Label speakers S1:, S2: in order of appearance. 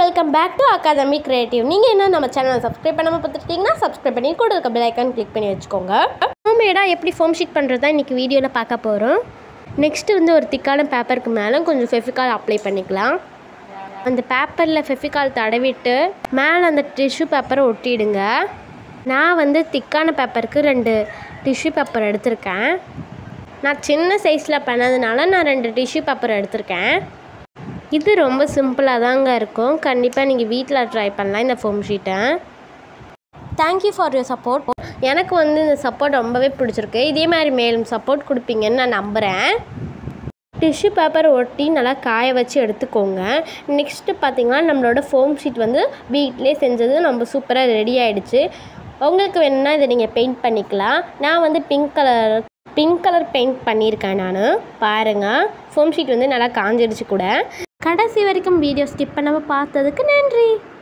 S1: welcome back to academy creative நீங்கள் என்ன நம்ம சேனலை சப்ஸ்கிரைப் பண்ணாமல் பார்த்துட்டீங்கன்னா சப்ஸ்கிரைப் பண்ணி கூட இருக்க பெல் ஐக்கான் கிளிக் பண்ணி வச்சுக்கோங்க ஹோம்மேடாக எப்படி ஃபோம் ஷீட் பண்ணுறது தான் இன்றைக்கி வீடியோவில் பார்க்க போகிறோம் நெக்ஸ்ட்டு வந்து ஒரு திக்கான பேப்பருக்கு மேலே கொஞ்சம் ஃபெஃபிகால் அப்ளை பண்ணிக்கலாம் அந்த பேப்பரில் ஃபெஃபிகால் தடவிட்டு மேலே அந்த டிஷ்யூ பேப்பரை ஒட்டிடுங்க நான் வந்து திக்கான பேப்பருக்கு ரெண்டு டிஷ்யூ பேப்பர் எடுத்திருக்கேன் நான் சின்ன சைஸில் பண்ணதுனால நான் ரெண்டு டிஷ்யூ பேப்பர் எடுத்திருக்கேன் இது ரொம்ப சிம்பிளாக தாங்க இருக்கும் கண்டிப்பாக நீங்கள் வீட்டில் ட்ரை பண்ணலாம் இந்த ஃபோம் ஷீட்டை தேங்க்யூ ஃபார் யுவர் சப்போர்ட் எனக்கு வந்து இந்த சப்போர்ட் ரொம்பவே பிடிச்சிருக்கு இதே மாதிரி மேலும் சப்போர்ட் கொடுப்பீங்கன்னு நான் நம்புகிறேன் டிஷ்யூ பேப்பர் ஒட்டி நல்லா காய வச்சு எடுத்துக்கோங்க நெக்ஸ்ட்டு பார்த்தீங்கன்னா நம்மளோட ஃபோம் ஷீட் வந்து வீட்டிலே செஞ்சது ரொம்ப சூப்பராக ரெடி ஆகிடுச்சு உங்களுக்கு வேணும்னா இதை நீங்கள் பெயிண்ட் பண்ணிக்கலாம் நான் வந்து pink colour pink colour paint பண்ணியிருக்கேன் நான் பாருங்கள் ஃபோம் ஷீட் வந்து நல்லா காஞ்சிடுச்சு கூட கடைசி வரைக்கும் வீடியோ ஸ்கிப் பண்ணாமல் பார்த்ததுக்கு நன்றி